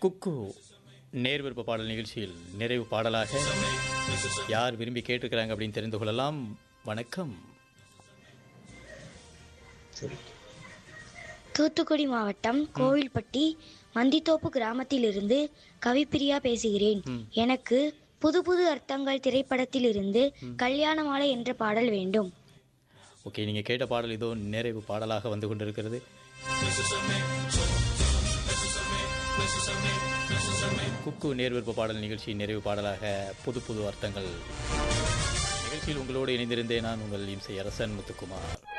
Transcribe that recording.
குக்கு நேர் விருப்ப பாடல் நிகழ்ச்சியில் நிறைவு பாடலாக யார் விரும்பி கேட்டிருக்கிறாங்க அப்படின்னு தெரிந்து கொள்ளலாம் வணக்கம் தூத்துக்குடி மாவட்டம் கோவில்பட்டி மந்தித்தோப்பு கிராமத்திலிருந்து கவிப்பிரியா பேசுகிறேன் எனக்கு புது புது அர்த்தங்கள் திரைப்படத்திலிருந்து கல்யாண மாலை என்ற பாடல் வேண்டும் ஓகே நீங்கள் கேட்ட பாடல் இதோ நிறைவு பாடலாக வந்து கொண்டிருக்கிறது குக்கு நேர் விருப்ப பாடல் நிகழ்ச்சி நிறைவு பாடலாக புது புது அர்த்தங்கள் நிகழ்ச்சியில் உங்களோடு இணைந்திருந்தேன் நான் உங்கள் இம்சை அரசன் முத்துக்குமார்